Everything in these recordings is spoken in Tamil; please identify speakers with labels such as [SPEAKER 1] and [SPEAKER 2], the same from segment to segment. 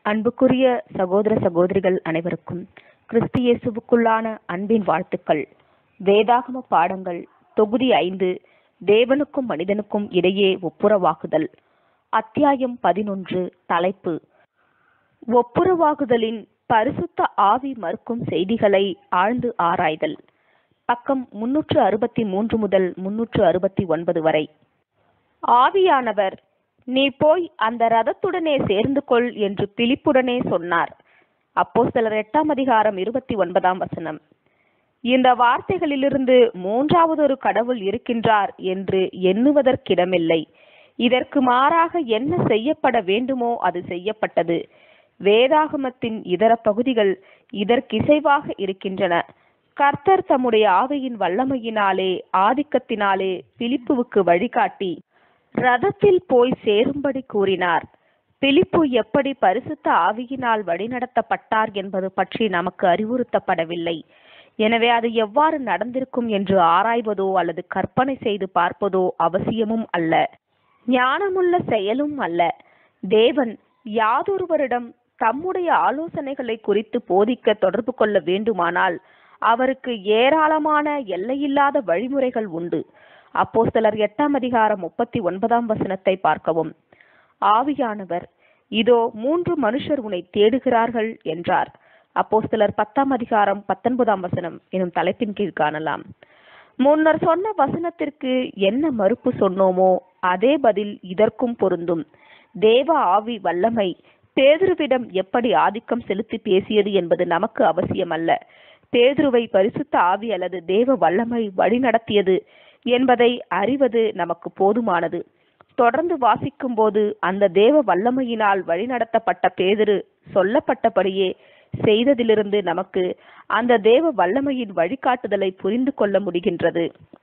[SPEAKER 1] அன்புக்குரிய சகோதர சகோதரிகள் அனைவருக்கும் கிறிஸ்து இயேசுவுக்குள்ளான அன்பின் வாழ்த்துக்கள் வேதாகம பாடங்கள் தொகுதி ஐந்து தேவனுக்கும் மனிதனுக்கும் இடையே ஒப்புரவாகுதல் அத்தியாயம் பதினொன்று தலைப்பு ஒப்புரவாகுதலின் பரிசுத்த ஆவி மறுக்கும் செய்திகளை ஆழ்ந்து ஆராய்தல் பக்கம் முன்னூற்று அறுபத்தி மூன்று முதல் முன்னூற்று அறுபத்தி ஒன்பது வரை ஆவியானவர் நீ போய் அந்த ரதத்துடனே சேர்ந்து கொள் என்று பிலிப்புடனே சொன்னார் அப்போ சிலர் எட்டாம் அதிகாரம் இருபத்தி ஒன்பதாம் வசனம் இந்த வார்த்தைகளிலிருந்து மூன்றாவது ஒரு கடவுள் இருக்கின்றார் என்று எண்ணுவதற்கிடமில்லை இதற்கு மாறாக என்ன செய்யப்பட வேண்டுமோ அது செய்யப்பட்டது வேதாகமத்தின் இதர பகுதிகள் இதற்கிசைவாக இருக்கின்றன கர்த்தர் தம்முடைய ஆவியின் வல்லமையினாலே ஆதிக்கத்தினாலே பிலிப்புவுக்கு வழிகாட்டி ரதத்தில் போய் சேரும்படி கூறினார் பிலிப்பு எப்படி பரிசுத்த ஆவியினால் வழிநடத்தப்பட்டார் என்பது பற்றி நமக்கு அறிவுறுத்தப்படவில்லை எனவே அது எவ்வாறு நடந்திருக்கும் என்று ஆராய்வதோ அல்லது கற்பனை செய்து பார்ப்பதோ அவசியமும் அல்ல ஞானமுள்ள செயலும் அல்ல தேவன் யாதொருவரிடம் தம்முடைய ஆலோசனைகளை குறித்து போதிக்க தொடர்பு கொள்ள வேண்டுமானால் அவருக்கு ஏராளமான எல்லையில்லாத வழிமுறைகள் உண்டு அப்போ சிலர் எட்டாம் அதிகாரம் முப்பத்தி ஒன்பதாம் வசனத்தை பார்க்கவும் ஆவியானவர் இதோ மூன்று மனுஷர் உன்னை தேடுகிறார்கள் என்றார் அப்போ சிலர் பத்தாம் அதிகாரம் பத்தொன்பதாம் வசனம் எனும் தலைப்பின் கீழ் காணலாம் முன்னர் சொன்ன வசனத்திற்கு என்ன மறுப்பு சொன்னோமோ அதே பதில் இதற்கும் பொருந்தும் தேவ ஆவி வல்லமை பேதுருவிடம் எப்படி ஆதிக்கம் செலுத்தி பேசியது என்பது நமக்கு அவசியமல்ல பேதுருவை பரிசுத்த ஆவி அல்லது தேவ வல்லமை வழிநடத்தியது என்பதை அறிவது நமக்கு போதுமானது தொடர்ந்து வாசிக்கும் போது அந்த தேவ வல்லமையினால் வழிநடத்தப்பட்ட பேதிரு சொல்லப்பட்டபடியே செய்ததிலிருந்து நமக்கு அந்த தேவ வல்லமையின் வழிகாட்டுதலை புரிந்து கொள்ள முடிகின்றது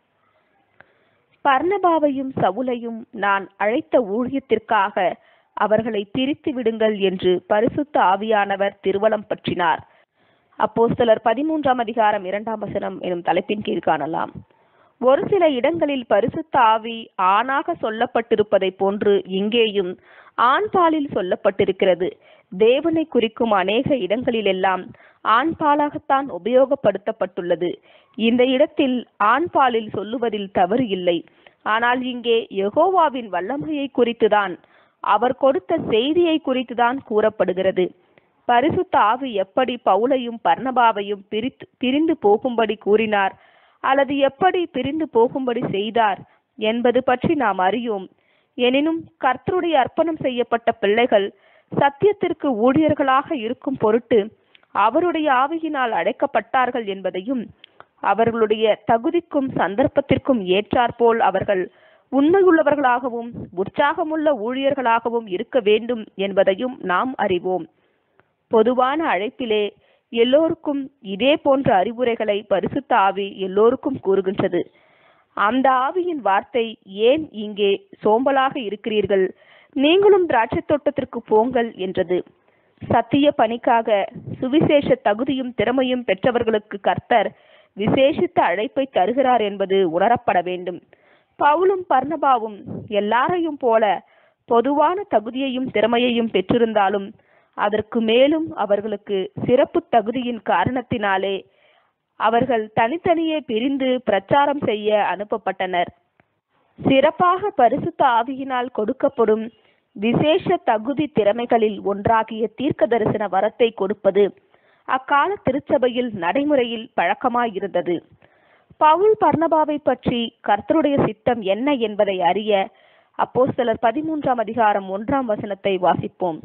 [SPEAKER 1] பர்ணபாவையும் சவுலையும் நான் அழைத்த ஊழியத்திற்காக அவர்களை பிரித்து விடுங்கள் என்று பரிசுத்த ஆவியானவர் திருவலம் பற்றினார் அப்போ சிலர் பதிமூன்றாம் அதிகாரம் இரண்டாம் வசனம் எனும் தலைப்பின் கீழ் காணலாம் ஒரு சில இடங்களில் பரிசுத்த ஆவி ஆணாக சொல்லப்பட்டிருப்பதை போன்று இங்கேயும் ஆண் பாலில் சொல்லப்பட்டிருக்கிறது தேவனை குறிக்கும் அநேக இடங்களிலெல்லாம் ஆண் பாலாகத்தான் உபயோகப்படுத்தப்பட்டுள்ளது இந்த இடத்தில் ஆண் பாலில் சொல்லுவதில் தவறு இல்லை ஆனால் இங்கே யெகோவாவின் வல்லமையை குறித்துதான் அவர் கொடுத்த செய்தியை குறித்துதான் கூறப்படுகிறது பரிசுத்த ஆவி எப்படி பவுலையும் பர்ணபாவையும் பிரித்து பிரிந்து போகும்படி கூறினார் அல்லது எப்படி பிரிந்து போகும்படி செய்தார் என்பது பற்றி நாம் அறியோம் எனினும் கர்த்தருடைய அர்ப்பணம் செய்யப்பட்ட பிள்ளைகள் சத்தியத்திற்கு ஊழியர்களாக இருக்கும் பொருட்டு அவருடைய ஆவியினால் அழைக்கப்பட்டார்கள் என்பதையும் அவர்களுடைய தகுதிக்கும் சந்தர்ப்பத்திற்கும் ஏற்றாற்போல் அவர்கள் உண்மையுள்ளவர்களாகவும் உற்சாகமுள்ள ஊழியர்களாகவும் இருக்க வேண்டும் என்பதையும் நாம் அறிவோம் பொதுவான அழைப்பிலே எல்லோருக்கும் இதே போன்ற அறிவுரைகளை பரிசுத்த ஆவி எல்லோருக்கும் கூறுகின்றது அந்த ஆவியின் வார்த்தை ஏன் இங்கே சோம்பலாக இருக்கிறீர்கள் நீங்களும் திராட்சை தோட்டத்திற்கு போங்கள் என்றது சத்திய பணிக்காக சுவிசேஷ தகுதியும் திறமையும் பெற்றவர்களுக்கு கர்த்தர் விசேஷித்த அழைப்பை தருகிறார் என்பது உணரப்பட வேண்டும் பவுலும் பர்ணபாவும் எல்லாரையும் போல பொதுவான தகுதியையும் திறமையையும் பெற்றிருந்தாலும் அதற்கு மேலும் அவர்களுக்கு சிறப்பு தகுதியின் காரணத்தினாலே அவர்கள் தனித்தனியே பிரிந்து பிரச்சாரம் செய்ய அனுப்பப்பட்டனர் சிறப்பாக பரிசுத்த ஆவியினால் கொடுக்கப்படும் விசேஷ தகுதி திறமைகளில் ஒன்றாகிய தீர்க்க தரிசன வரத்தை கொடுப்பது அக்கால திருச்சபையில் நடைமுறையில் பழக்கமாயிருந்தது பவுல் பர்ணபாவை பற்றி கர்த்தருடைய சித்தம் என்ன என்பதை அறிய அப்போ சிலர் பதிமூன்றாம் அதிகாரம் ஒன்றாம் வசனத்தை வாசிப்போம்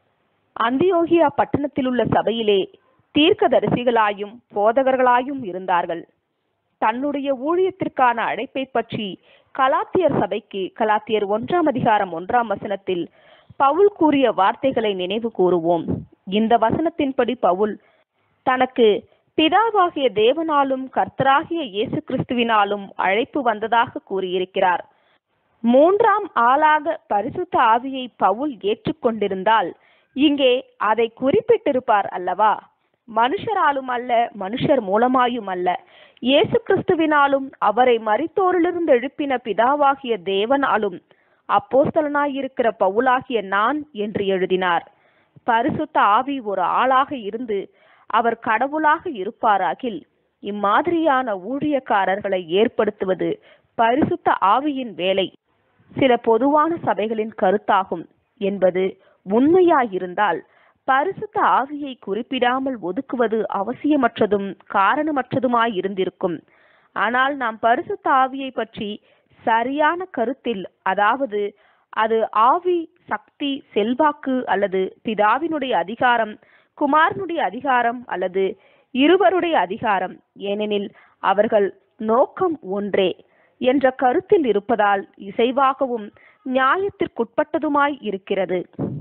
[SPEAKER 1] அந்தியோகியா பட்டணத்தில் உள்ள சபையிலே தீர்க்கதரிசிகளாயும் போதகர்களாயும் இருந்தார்கள் தன்னுடைய ஊழியத்திற்கான அழைப்பை பற்றி கலாத்தியர் சபைக்கு கலாத்தியர் ஒன்றாம் அதிகாரம் ஒன்றாம் வசனத்தில் பவுல் கூறிய வார்த்தைகளை நினைவு கூறுவோம் இந்த வசனத்தின்படி பவுல் தனக்கு பிதாவாகிய தேவனாலும் கர்த்தராகிய இயேசு கிறிஸ்துவினாலும் அழைப்பு வந்ததாக கூறியிருக்கிறார் மூன்றாம் ஆளாக பரிசுத்த ஆவியை பவுல் ஏற்றுக்கொண்டிருந்தால் இங்கே அதை குறிப்பிட்டிருப்பார் அல்லவா மனுஷராலும் அல்ல மனுஷர் மூலமாயும் அல்ல இயேசு கிறிஸ்துவினாலும் அவரை மரித்தோரிலிருந்து எழுப்பின பிதாவாகிய தேவனாலும் அப்போஸ்தலனாயிருக்கிற பவுலாகிய நான் என்று எழுதினார் பரிசுத்த ஆவி ஒரு ஆளாக இருந்து அவர் கடவுளாக இருப்பாராகில் இம்மாதிரியான ஊழியக்காரர்களை ஏற்படுத்துவது பரிசுத்த ஆவியின் வேலை சில பொதுவான சபைகளின் கருத்தாகும் என்பது உண்மையாயிருந்தால் பரிசுத்த ஆவியை குறிப்பிடாமல் ஒதுக்குவது அவசியமற்றதும் காரணமற்றதுமாயிருந்திருக்கும் ஆனால் நாம் பரிசுத்த ஆவியை பற்றி சரியான கருத்தில் அதாவது அது ஆவி சக்தி செல்வாக்கு அல்லது பிதாவினுடைய அதிகாரம் குமாரனுடைய அதிகாரம் அல்லது இருவருடைய அதிகாரம் ஏனெனில் அவர்கள் நோக்கம் ஒன்றே என்ற கருத்தில் இருப்பதால் இசைவாகவும் நியாயத்திற்குட்பட்டதுமாய் இருக்கிறது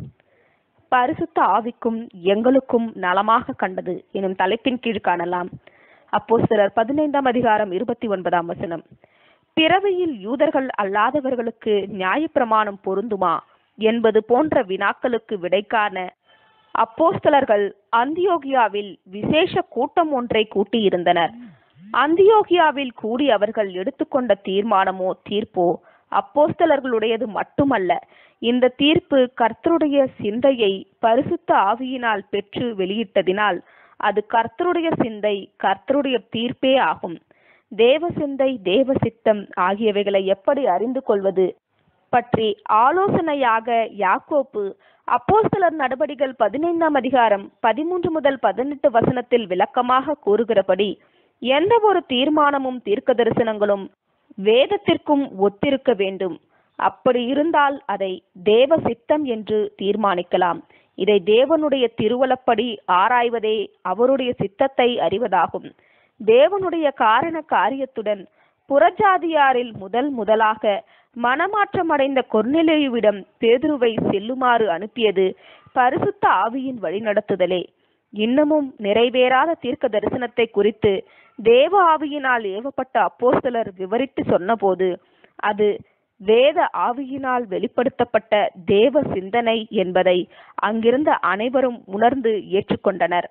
[SPEAKER 1] பரிசுத்த ஆவிக்கும் எங்களுக்கும் நலமாக கண்டது எனும் தலைப்பின் கீழ் காணலாம் அப்போ சிலர் பதினைந்தாம் அதிகாரம் இருபத்தி ஒன்பதாம் வசனம் பிறவியில் யூதர்கள் அல்லாதவர்களுக்கு நியாயப்பிரமாணம் பொருந்துமா என்பது போன்ற வினாக்களுக்கு விடை காண அப்போஸ்தலர்கள் அந்தியோகியாவில் விசேஷ கூட்டம் ஒன்றை கூட்டியிருந்தனர் அந்தியோகியாவில் கூடி அவர்கள் எடுத்துக்கொண்ட தீர்மானமோ தீர்ப்போ அப்போஸ்தலர்களுடையது மட்டுமல்ல இந்த தீர்ப்பு கர்த்தருடைய சிந்தையை பரிசுத்த ஆவியினால் பெற்று வெளியிட்டதினால் அது கர்த்தருடைய சிந்தை கர்த்தருடைய தீர்ப்பே ஆகும் தேவ சிந்தை தேவ சித்தம் ஆகியவைகளை எப்படி அறிந்து கொள்வது பற்றி ஆலோசனையாக யாக்கோப்பு அப்போஸ்தலர் நடபடிகள் பதினைந்தாம் அதிகாரம் பதிமூன்று முதல் பதினெட்டு வசனத்தில் விளக்கமாக கூறுகிறபடி எந்த ஒரு தீர்மானமும் தீர்க்க தரிசனங்களும் வேதத்திற்கும் ஒத்திருக்க வேண்டும் அப்படி இருந்தால் அதை தேவ சித்தம் என்று தீர்மானிக்கலாம் இதை தேவனுடைய திருவலப்படி ஆராய்வதே அவருடைய சித்தத்தை அறிவதாகும் தேவனுடைய காரண காரியத்துடன் புறஜாதியாரில் முதல் முதலாக மனமாற்றமடைந்த கொர்நெலேயுவிடம் பேதுருவை செல்லுமாறு அனுப்பியது பரிசுத்த ஆவியின் வழிநடத்துதலே இன்னமும் நிறைவேறாத தீர்க்க தரிசனத்தை குறித்து தேவ ஆவியினால் ஏவப்பட்ட அப்போஸ்தலர் விவரித்து சொன்னபோது அது வேத ஆவியினால் வெளிப்படுத்தப்பட்ட தேவ சிந்தனை என்பதை அங்கிருந்த அனைவரும் உணர்ந்து ஏற்றுக்கொண்டனர்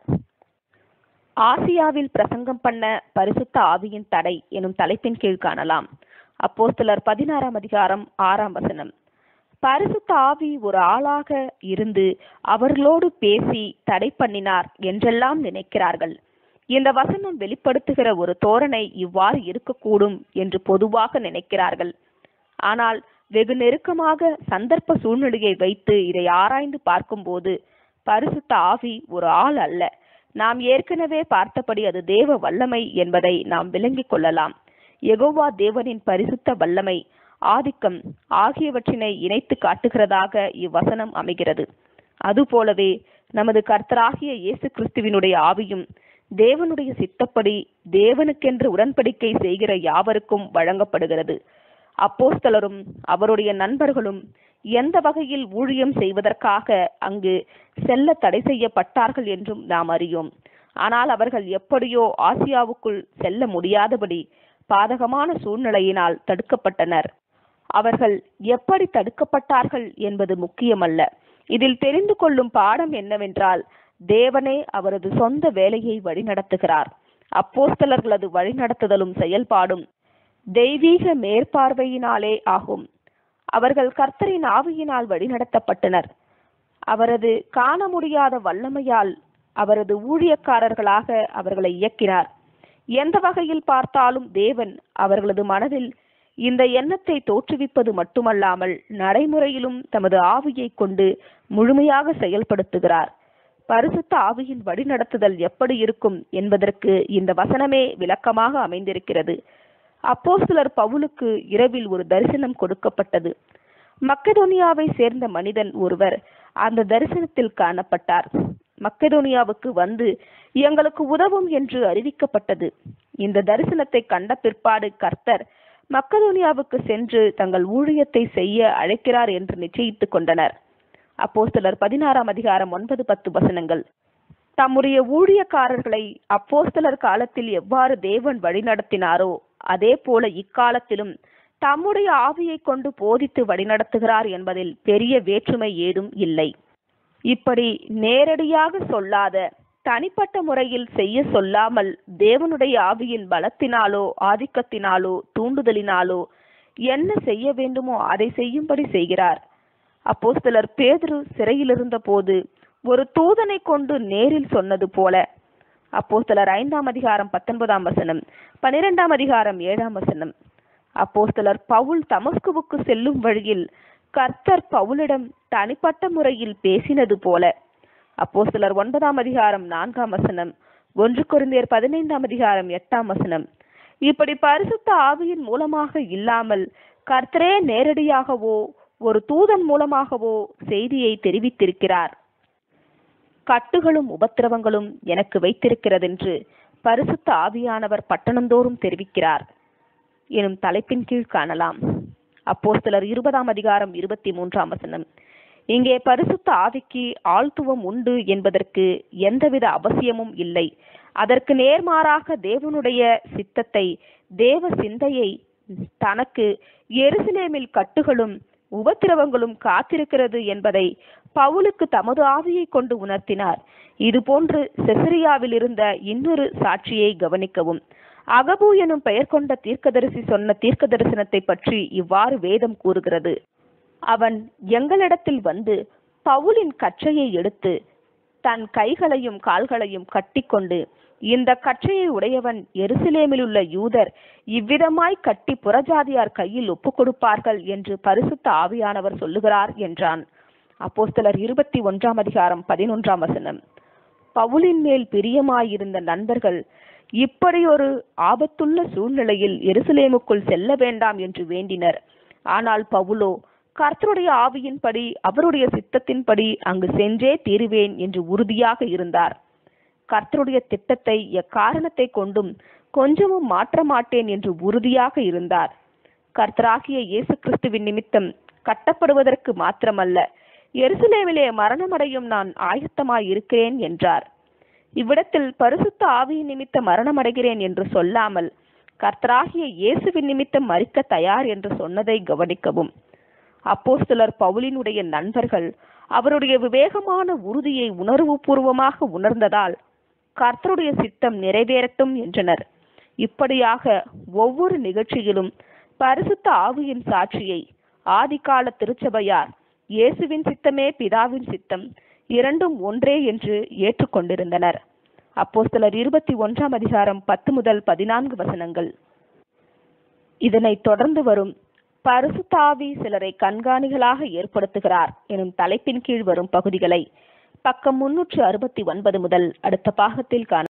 [SPEAKER 1] ஆசியாவில் பிரசங்கம் பண்ண பரிசுத்த ஆவியின் தடை எனும் தலைப்பின் கீழ் காணலாம் அப்போஸ்தலர் பதினாறாம் அதிகாரம் ஆறாம் வசனம் பரிசுத்த ஆவி ஒரு ஆளாக இருந்து அவர்களோடு பேசி தடை பண்ணினார் என்றெல்லாம் நினைக்கிறார்கள் இந்த வசனம் வெளிப்படுத்துகிற ஒரு தோரணை இவ்வாறு இருக்கக்கூடும் என்று பொதுவாக நினைக்கிறார்கள் ஆனால் வெகு நெருக்கமாக சந்தர்ப்ப சூழ்நிலையை வைத்து இதை ஆராய்ந்து பார்க்கும்போது பரிசுத்த ஆவி ஒரு ஆள் அல்ல நாம் ஏற்கனவே பார்த்தபடி அது தேவ வல்லமை என்பதை நாம் விளங்கிக் கொள்ளலாம் எகோவா தேவனின் பரிசுத்த வல்லமை ஆதிக்கம் ஆகியவற்றினை இணைத்து காட்டுகிறதாக இவ்வசனம் அமைகிறது அதுபோலவே நமது கர்த்தராகிய இயேசு கிறிஸ்துவினுடைய ஆவியும் தேவனுடைய சித்தப்படி தேவனுக்கென்று உடன்படிக்கை செய்கிற யாவருக்கும் வழங்கப்படுகிறது அப்போஸ்தலரும் அவருடைய நண்பர்களும் எந்த வகையில் ஊழியம் செய்வதற்காக அங்கு செல்ல தடை செய்யப்பட்டார்கள் என்றும் நாம் அறியோம் ஆனால் அவர்கள் எப்படியோ ஆசியாவுக்குள் செல்ல முடியாதபடி பாதகமான சூழ்நிலையினால் தடுக்கப்பட்டனர் அவர்கள் எப்படி தடுக்கப்பட்டார்கள் என்பது முக்கியமல்ல இதில் தெரிந்து கொள்ளும் பாடம் என்னவென்றால் தேவனே அவரது சொந்த வேலையை வழிநடத்துகிறார் அப்போஸ்தலர்களது வழிநடத்துதலும் செயல்பாடும் தெய்வீக மேற்பார்வையினாலே ஆகும் அவர்கள் கர்த்தரின் ஆவியினால் வழிநடத்தப்பட்டனர் அவரது காண முடியாத வல்லமையால் அவரது ஊழியக்காரர்களாக அவர்களை இயக்கினார் எந்த வகையில் பார்த்தாலும் தேவன் அவர்களது மனதில் இந்த எண்ணத்தை தோற்றுவிப்பது மட்டுமல்லாமல் நடைமுறையிலும் தமது ஆவியை கொண்டு முழுமையாக செயல்படுத்துகிறார் பரிசுத்த ஆவியின் வழிநடத்துதல் எப்படி இருக்கும் என்பதற்கு இந்த வசனமே விளக்கமாக அமைந்திருக்கிறது அப்போஸ்தலர் பவுலுக்கு இரவில் ஒரு தரிசனம் கொடுக்கப்பட்டது மக்கெதோனியாவை சேர்ந்த மனிதன் ஒருவர் அந்த தரிசனத்தில் காணப்பட்டார் மக்கெதோனியாவுக்கு வந்து எங்களுக்கு உதவும் என்று அறிவிக்கப்பட்டது இந்த தரிசனத்தை கண்ட பிற்பாடு கர்த்தர் மக்கதோனியாவுக்கு சென்று தங்கள் ஊழியத்தை செய்ய அழைக்கிறார் என்று நிச்சயித்துக் கொண்டனர் அப்போஸ்தலர் பதினாறாம் அதிகாரம் ஒன்பது பத்து வசனங்கள் தம்முடைய ஊழியக்காரர்களை அப்போஸ்தலர் காலத்தில் எவ்வாறு தேவன் வழிநடத்தினாரோ அதே போல இக்காலத்திலும் தம்முடைய ஆவியை கொண்டு போதித்து வழிநடத்துகிறார் என்பதில் பெரிய வேற்றுமை ஏதும் இல்லை இப்படி நேரடியாக சொல்லாத தனிப்பட்ட முறையில் செய்ய சொல்லாமல் தேவனுடைய ஆவியின் பலத்தினாலோ ஆதிக்கத்தினாலோ தூண்டுதலினாலோ என்ன செய்ய வேண்டுமோ அதை செய்யும்படி செய்கிறார் அப்போஸ்தலர் பேதுரு சிறையில் இருந்த போது ஒரு தூதனை கொண்டு நேரில் சொன்னது போல அப்போஸ்தலர் ஐந்தாம் அதிகாரம் பத்தொன்பதாம் வசனம் பனிரெண்டாம் அதிகாரம் ஏழாம் வசனம் அப்போஸ்தலர் பவுல் தமஸ்குவுக்கு செல்லும் வழியில் கர்த்தர் பவுலிடம் தனிப்பட்ட முறையில் பேசினது போல அப்போஸ்தலர் ஒன்பதாம் அதிகாரம் நான்காம் வசனம் ஒன்று குருந்தியர் பதினைந்தாம் அதிகாரம் எட்டாம் வசனம் இப்படி பரிசுத்த ஆவியின் மூலமாக இல்லாமல் கர்த்தரே நேரடியாகவோ ஒரு தூதன் மூலமாகவோ செய்தியை தெரிவித்திருக்கிறார் கட்டுகளும் உபத்திரவங்களும் எனக்கு வைத்திருக்கிறதென்று பரிசுத்த ஆவியானவர் பட்டணந்தோறும் தெரிவிக்கிறார் எனும் தலைப்பின் கீழ் காணலாம் அப்போஸ்தலர் இருபதாம் அதிகாரம் இருபத்தி மூன்றாம் வசனம் இங்கே பரிசுத்த ஆவிக்கு ஆழ்த்துவம் உண்டு என்பதற்கு எந்தவித அவசியமும் இல்லை அதற்கு நேர்மாறாக தேவனுடைய சித்தத்தை தேவ சிந்தையை தனக்கு எருசலேமில் கட்டுகளும் உபத்திரவங்களும் காத்திருக்கிறது என்பதை பவுலுக்கு தமது ஆவியை கொண்டு உணர்த்தினார் இதுபோன்று செசரியாவில் இருந்த இன்னொரு சாட்சியை கவனிக்கவும் அகபு எனும் பெயர் கொண்ட தீர்க்கதரிசி சொன்ன தீர்க்க தரிசனத்தை பற்றி இவ்வாறு வேதம் கூறுகிறது அவன் எங்களிடத்தில் வந்து பவுலின் கச்சையை எடுத்து தன் கைகளையும் கால்களையும் கட்டிக்கொண்டு இந்த கச்சையை உடையவன் எருசலேமில் உள்ள யூதர் இவ்விதமாய் கட்டி புறஜாதியார் கையில் ஒப்புக் கொடுப்பார்கள் என்று பரிசுத்த ஆவியானவர் சொல்லுகிறார் என்றான் அப்போஸ்தலர் இருபத்தி ஒன்றாம் அதிகாரம் பதினொன்றாம் வசனம் பவுலின் மேல் பிரியமாயிருந்த நண்பர்கள் இப்படி ஒரு ஆபத்துள்ள சூழ்நிலையில் எருசலேமுக்குள் செல்ல வேண்டாம் என்று வேண்டினர் ஆனால் பவுலோ கர்த்தருடைய ஆவியின்படி அவருடைய சித்தத்தின்படி அங்கு சென்றே தீருவேன் என்று உறுதியாக இருந்தார் கர்த்தருடைய திட்டத்தை எக்காரணத்தை கொண்டும் கொஞ்சமும் மாற்ற மாட்டேன் என்று உறுதியாக இருந்தார் கர்த்தராகிய இயேசு கிறிஸ்துவின் நிமித்தம் கட்டப்படுவதற்கு மாத்திரமல்ல எருசலேமிலே மரணமடையும் நான் ஆயத்தமாய் இருக்கிறேன் என்றார் இவ்விடத்தில் பரிசுத்த ஆவியின் நிமித்தம் மரணமடைகிறேன் என்று சொல்லாமல் கர்த்தராகிய இயேசுவின் நிமித்தம் மறிக்க தயார் என்று சொன்னதை கவனிக்கவும் அப்போஸ்தலர் பவுலினுடைய நண்பர்கள் அவருடைய விவேகமான உறுதியை உணர்வுபூர்வமாக உணர்ந்ததால் கர்த்தருடைய சித்தம் நிறைவேறட்டும் என்றனர் இப்படியாக ஒவ்வொரு நிகழ்ச்சியிலும் பரிசுத்த ஆவியின் சாட்சியை ஆதிகால திருச்சபையார் இயேசுவின் சித்தமே பிதாவின் சித்தம் இரண்டும் ஒன்றே என்று ஏற்றுக்கொண்டிருந்தனர் அப்போஸ்தலர் இருபத்தி ஒன்றாம் அதிகாரம் பத்து முதல் பதினான்கு வசனங்கள் இதனை தொடர்ந்து வரும் பரிசுத்தாவி சிலரை கண்காணிகளாக ஏற்படுத்துகிறார் எனும் தலைப்பின் கீழ் வரும் பகுதிகளை பக்கம் முன்னூற்று அறுபத்தி ஒன்பது முதல் அடுத்த பாகத்தில் காண